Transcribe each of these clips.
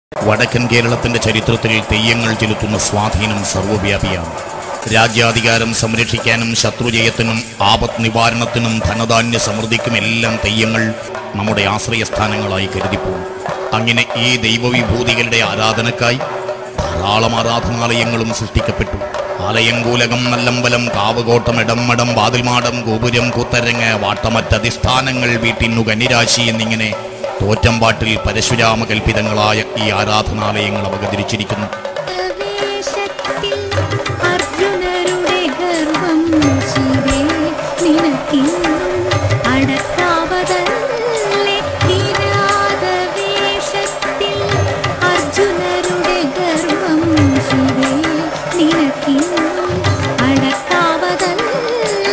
വടക്കൻ കേരളത്തിന്റെ ചരിത്രത്തിൽ തെയ്യങ്ങൾ ചെലുത്തുന്ന സ്വാധീനം സർവ്വവ്യാപിയാണ് രാജ്യാധികാരം സംരക്ഷിക്കാനും ശത്രുജയത്തിനും ആപത്ത് നിവാരണത്തിനും ധനധാന്യ സമൃദ്ധിക്കും എല്ലാം തെയ്യങ്ങൾ നമ്മുടെ ആശ്രയസ്ഥാനങ്ങളായി കരുതിപ്പോകും അങ്ങനെ ഈ ദൈവവിഭൂതികളുടെ ആരാധനക്കായി ധാരാളം ആരാധനാലയങ്ങളും സൃഷ്ടിക്കപ്പെട്ടു ആലയങ്കൂലകം നല്ലമ്പലം കാവുകോട്ടം ഇടംമടം വാതിൽമാടം ഗോപുരം കൂത്തരങ്ങ് വാട്ടമറ്റധിഷ്ഠാനങ്ങൾ വീട്ടിന്നു കന്നിരാശി എന്നിങ്ങനെ തോറ്റമ്പാട്ടിൽ പരശുരാമ കൽപ്പിതങ്ങളായ ഈ ആരാധനാലയങ്ങൾ അവതരിച്ചിരിക്കുന്നു വേഷത്തിൽ അർജുനരുടെ ഗർവം ശിവേ നിനക്കിന്നും അടക്കാവതല്ലേ കിരാത വേഷത്തിൽ അർജുനരുടെ ഗർവം ശിവേ നിനക്കിന്നും അടക്കാവതല്ലേ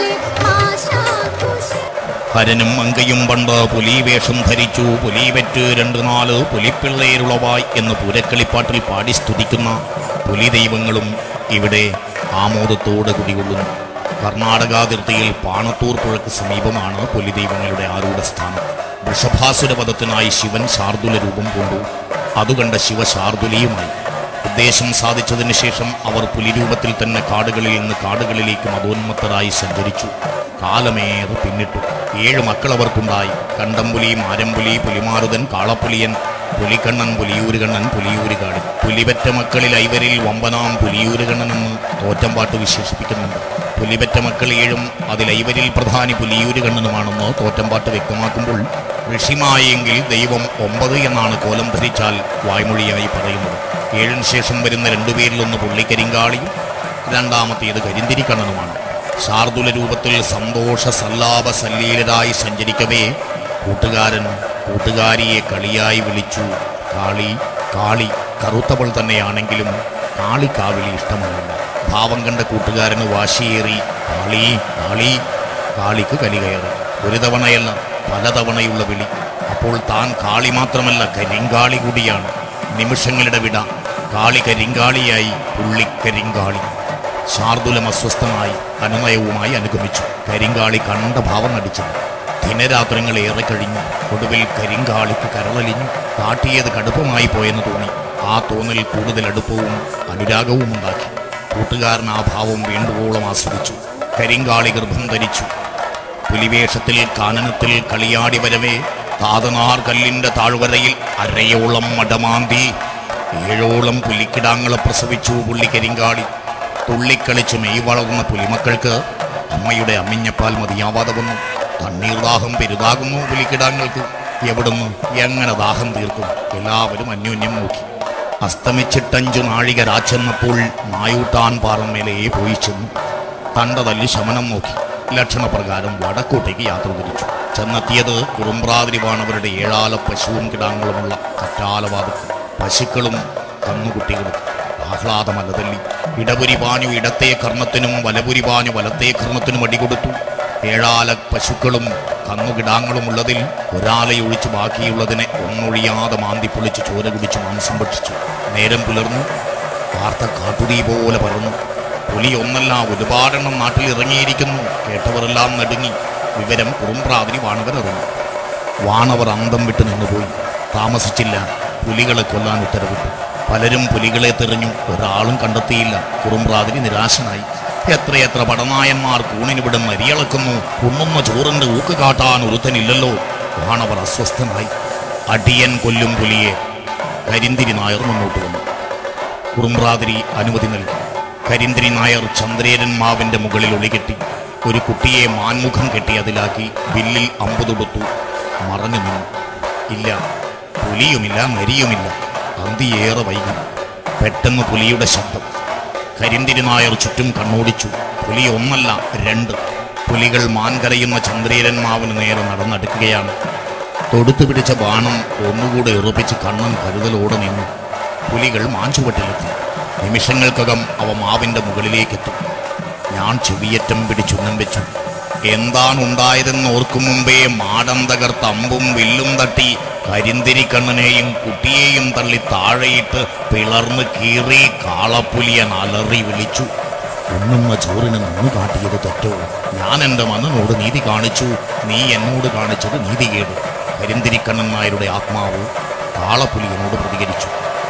ആശാകുശ ഹരനും അങ്കയും പണ്ട് പുലിവേഷം ധരിച്ചു പുലിവെറ്റ് രണ്ട് നാല് പുലിപ്പിള്ളേരുളവായി എന്ന് പൂരക്കളിപ്പാട്ടിൽ പാടി സ്തുതിക്കുന്ന പുലി ദൈവങ്ങളും ഇവിടെ ആമോദത്തോടെ കുടികൊള്ളുന്നു കർണാടകാതിർത്തിയിൽ പാണത്തൂർ പുഴയ്ക്ക് സമീപമാണ് പുലി ദൈവങ്ങളുടെ ആരൂഢ സ്ഥാനം വൃഷഭാസുര പദത്തിനായി ശിവൻ ശാർദുല രൂപം കൊണ്ടു അതുകണ്ട ശിവ ശാർദുലിയുമായി ഉദ്ദേശം സാധിച്ചതിന് ശേഷം അവർ പുലിരൂപത്തിൽ തന്നെ കാടുകളിൽ നിന്ന് കാടുകളിലേക്ക് മതോന്മത്തരായി സഞ്ചരിച്ചു കാലമേറെ പിന്നിട്ടു ഏഴ് മക്കളവർക്കുണ്ടായി കണ്ടംപുലി മാരമ്പുലി പുലിമാരുതൻ കാളപ്പുലിയൻ പുലിക്കണ്ണൻ പുലിയൂരുകണ്ണൻ പുലിയൂരുകാട് പുലിപെറ്റ മക്കളിൽ ഐവരിൽ വമ്പനാം പുലിയൂരുകണ്ണനെന്ന് തോറ്റമ്പാട്ട് വിശേഷിപ്പിക്കുന്നുണ്ട് പുലിപെറ്റ മക്കൾ ഏഴും അതിൽ ഐവരിൽ പ്രധാനി പുലിയൂരുകണ്ണനുമാണെന്ന് തോറ്റമ്പാട്ട് വ്യക്തമാക്കുമ്പോൾ ഋഷിമായെങ്കിൽ ദൈവം ഒമ്പത് എന്നാണ് കോലം ധരിച്ചാൽ വായ്മൊഴിയായി പറയുന്നത് ഏഴിന് ശേഷം വരുന്ന രണ്ടുപേരിലൊന്ന് പുള്ളിക്കരിങ്കാളിയും രണ്ടാമത്തേത് കരിന്തിരിക്കണ്ണനുമാണ് ശാർദുല രൂപത്തിൽ സന്തോഷ സല്ലാപ സല്ലീലരായി സഞ്ചരിക്കവേ കൂട്ടുകാരൻ കൂട്ടുകാരിയെ കളിയായി വിളിച്ചു കാളി കാളി കറുത്തവൾ തന്നെയാണെങ്കിലും കാളിക്കാവിളി ഇഷ്ടമായില്ല ഭാവം കണ്ട കൂട്ടുകാരന് വാശിയേറി കാളി കാളി കാളിക്ക് കലി കയറി ഒരു തവണയല്ല പലതവണയുള്ള വിളി അപ്പോൾ താൻ കാളി മാത്രമല്ല കരിങ്കാളി കൂടിയാണ് നിമിഷങ്ങളുടെ വിട കാളി കരിങ്കാളിയായി പുള്ളിക്കരിങ്കാളി ശാർദുലം അസ്വസ്ഥമായി അനുനയവുമായി അനുഗമിച്ചു കരിങ്കാളി കണ്ട ഭാവം നടിച്ചത് ദിനരാത്രങ്ങൾ ഏറെ കഴിഞ്ഞു ഒടുവിൽ കരിങ്കാളിക്ക് കരളലിഞ്ഞു കാട്ടിയത് കടുപ്പമായി പോയെന്ന് തോന്നി ആ തോന്നൽ കൂടുതൽ അടുപ്പവും അനുരാഗവും ഉണ്ടാക്കി കൂട്ടുകാരൻ ആ ഭാവം വേണ്ടുവോളം ആസ്വദിച്ചു കരിങ്കാളി ഗർഭം ധരിച്ചു പുലിവേഷത്തിൽ കാനനത്തിൽ കളിയാടി വരവേ താതനാർ കല്ലിന്റെ താഴ്വരയിൽ അരയോളം മടമാന്തി ഏഴോളം പുലിക്കിടാങ്ങളെ പ്രസവിച്ചു പുള്ളി കരിങ്കാളി തുള്ളിക്കളിച്ച് മെയ് വളർന്ന പുലിമക്കൾക്ക് അമ്മയുടെ അമ്മിഞ്ഞപ്പാൽ മതിയാവാതെ വന്നു തണ്ണീർ ദാഹം പെരുതാകുന്നു പുലിക്കിടാങ്ങൾക്ക് എവിടുന്ന് എങ്ങനെ ദാഹം തീർക്കും എല്ലാവരും അന്യോന്യം നോക്കി അസ്തമിച്ചിട്ടഞ്ചു നാഴിക രാച്ചെന്നപ്പോൾ നായൂട്ടാൻ പാറമേലേ പോയി ചെന്നു തണ്ട തല്ലി ശമനം നോക്കി ലക്ഷണപ്രകാരം വടക്കോട്ടേക്ക് യാത്ര തിരിച്ചു ചെന്നെത്തിയത് കുറുമ്പ്രാതിരിവാണവരുടെ ഏഴാല പശുവും കിടാങ്ങളുമുള്ള കറ്റാലവാദത്തിൽ പശുക്കളും കന്നുകുട്ടികളും ആഹ്ലാദമല്ലതല്ലി ഇടപുരി പാഞ്ഞു ഇടത്തെ കർണത്തിനും വലപുരി പാഞ്ഞു വലത്തെ കർണത്തിനും അടികൊടുത്തു ഏഴാല പശുക്കളും കന്നുകിടാങ്ങളും ഉള്ളതിൽ ഒരാലയൊഴിച്ച് ബാക്കിയുള്ളതിനെ ഒന്നൊഴിയാതെ മാന്തി പൊളിച്ച് ചോര കുടിച്ച് മാംസം ഭക്ഷിച്ചു നേരം പുലർന്നു വാർത്ത കാട്ടുതീ പോലെ പരന്നു പുലി ഒന്നല്ല ഒരുപാടെണ്ണം നാട്ടിൽ ഇറങ്ങിയിരിക്കുന്നു കേട്ടവരെല്ലാം നടുങ്ങി വിവരം കുറുമ്പ്രാതിരി വാണവരറിഞ്ഞു വാണവർ അന്തം വിട്ട് നിന്നുപോയി താമസിച്ചില്ല പുലികളെ കൊല്ലാൻ ഉത്തരവിട്ടു പലരും പുലികളെ തെറിഞ്ഞു ഒരാളും കണ്ടെത്തിയില്ല കുറുമ്പ്രാതിരി നിരാശനായി എത്രയെത്ര പടനായന്മാർ കൂണിനിവിടം മരിയളക്കുന്നു ഉണ്ണുന്ന ചോറിന്റെ ഊക്ക് കാട്ടാൻ ഒരുത്തനില്ലല്ലോ വാണവർ അസ്വസ്ഥനായി അടിയൻ കൊല്ലും പുലിയെ കരിന്തിരി നായർ മുന്നോട്ട് വന്നു കുറുമ്പ്രാതിരി അനുമതി നൽകി കരിന്തിരി നായർ ചന്ദ്രേരൻ മാവിന്റെ മുകളിൽ ഒളികെട്ടി ഒരു കുട്ടിയെ മാൻമുഖം കെട്ടി അതിലാക്കി വില്ലിൽ അമ്പു തൊടുത്തു മറഞ്ഞു നിന്നു ഇല്ല പുലിയുമില്ല നരിയുമില്ല അന്തിയേറെ വൈകി പെട്ടെന്ന് പുലിയുടെ ശബ്ദം കരിന്തിരി നായർ ചുറ്റും കണ്ണോടിച്ചു പുലി ഒന്നല്ല രണ്ട് പുലികൾ മാൻ കരയുന്ന ചന്ദ്രേരൻ മാവിന് നേരെ നടന്നെടുക്കുകയാണ് തൊടുത്തു പിടിച്ച ബാണം ഒന്നുകൂടെ ഉറപ്പിച്ച് കണ്ണൻ കരുതലോടെ നിന്നു പുലികൾ മാഞ്ചുവട്ടിലെത്തി നിമിഷങ്ങൾക്കകം അവ മാവിന്റെ മുകളിലേക്കെത്തും ഞാൻ ചെവിയറ്റം പിടിച്ചുന്നം വെച്ചു എന്താണ് ഉണ്ടായതെന്ന് ഓർക്കും മുമ്പേ മാടം തകർത്ത് അമ്പും വില്ലും തട്ടി കരിന്തിരിക്കണ്ണനെയും കുട്ടിയെയും തള്ളി താഴെയിട്ട് പിളർന്ന് കീറി കാളപ്പുലിയൻ അലറി വിളിച്ചു ഉണ്ണുന്ന ചോറിന് നന്നു കാട്ടിയത് തെറ്റോ ഞാൻ എൻ്റെ മന്നനോട് നീതി കാണിച്ചു നീ എന്നോട് കാണിച്ചത് നീതികേട് കരിന്തിരിക്കണ്ണൻ നായരുടെ ആത്മാവ് കാളപ്പുലിയനോട് പ്രതികരിച്ചു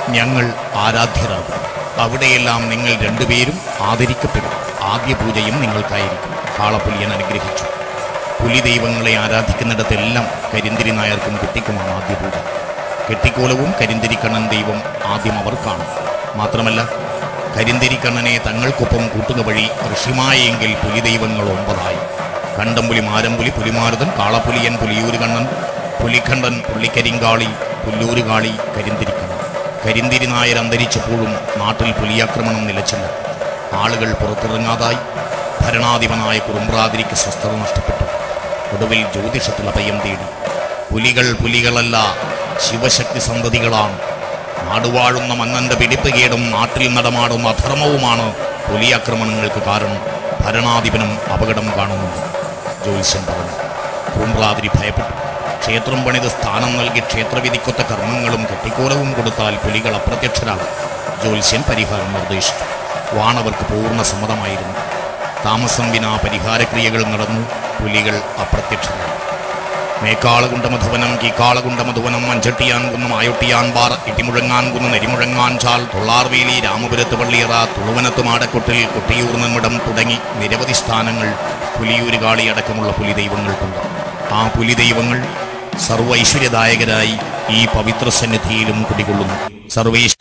ഞങ്ങൾ ആരാധ്യരാകും അവിടെയെല്ലാം നിങ്ങൾ രണ്ടുപേരും ആദരിക്കപ്പെടും ആദ്യ പൂജയും നിങ്ങൾക്കായിരിക്കും കാളപ്പുലിയൻ അനുഗ്രഹിച്ചു പുലി ദൈവങ്ങളെ ആരാധിക്കുന്നിടത്തെല്ലാം കരിന്തിരി നായർക്കും കുട്ടിക്കുമാണ് ആദ്യ പൂജ കെട്ടിക്കോലവും കരിന്തിരിക്കണ്ണൻ ദൈവം ആദ്യം അവർക്കാണ് മാത്രമല്ല കരിന്തിരിക്കണ്ണനെ തങ്ങൾക്കൊപ്പം കൂട്ടുക വഴി ഋഷിമായെങ്കിൽ പുലി ദൈവങ്ങൾ ഒമ്പതായി കണ്ടംപുലി മാരമ്പുലി പുലിമാരുതൻ കാളപ്പുലിയൻ പുലിയൂര് കണ്ണൻ പുലിക്കണ്ടൻ പുള്ളിക്കരിങ്കാളി പുല്ലൂരുകാളി കരിന്തിരിക്കണ്ണൻ കരിന്തിരി നായർ അന്തരിച്ചപ്പോഴും നാട്ടിൽ പുലിയാക്രമണം നിലച്ചില്ല ആളുകൾ പുറത്തിറങ്ങാതായി ഭരണാധിപനായ കുറുമ്പ്രാതിരിക്ക് സ്വസ്ഥത നഷ്ടപ്പെട്ടു ഒടുവിൽ ജ്യോതിഷത്തിൽ അഭയം തേടി പുലികൾ പുലികളല്ല ശിവശക്തി സന്തതികളാണ് നാടുവാഴുന്ന മന്നന്റെ പിടിപ്പുകേടും നാട്ടിൽ നടമാടുന്ന അധർമ്മവുമാണ് പുലിയാക്രമണങ്ങൾക്ക് കാരണം ഭരണാധിപനും അപകടം കാണുന്നുണ്ട് ജ്യോത്സ്യൻ പറഞ്ഞു കുറുമ്പ്രാതിരി ഭയപ്പെട്ടു ക്ഷേത്രം പണിത് സ്ഥാനം നൽകി ക്ഷേത്രവിധിക്കൊത്ത കർമ്മങ്ങളും കെട്ടിക്കോലവും കൊടുത്താൽ പുലികൾ അപ്രത്യക്ഷരാകും ജ്യോത്സ്യൻ പരിഹാരം നിർദ്ദേശിച്ചു വാണവർക്ക് പൂർണ്ണ സമ്മതമായിരുന്നു താമസം വിനാ പരിഹാരക്രിയകൾ നടന്നു പുലികൾ അപ്രത്യക്ഷരായി മേക്കാളകുണ്ട മധുവനം കീക്കാളകുണ്ട മധുവനം മഞ്ചട്ടിയാൻ കുന്നം ആയൊട്ടിയാൻ പാറ ഇടിമുഴങ്ങാൻ കുന്ന് നെരിമുഴങ്ങാൻ ചാൽ തൊള്ളാർവേലി രാമപുരത്ത് പള്ളിയറ തുളുവനത്ത് മാടക്കൊട്ടിൽ കൊട്ടിയൂർ നെമ്മിടം തുടങ്ങി നിരവധി സ്ഥാനങ്ങൾ പുലിയൂര് കാളി അടക്കമുള്ള പുലി ദൈവങ്ങൾക്കുണ്ട് ആ പുലി ദൈവങ്ങൾ സർവ ഐശ്വര്യദായകരായി ഈ പവിത്ര സന്നിധിയിലും കുടികൊള്ളുന്നു സർവേശ്വര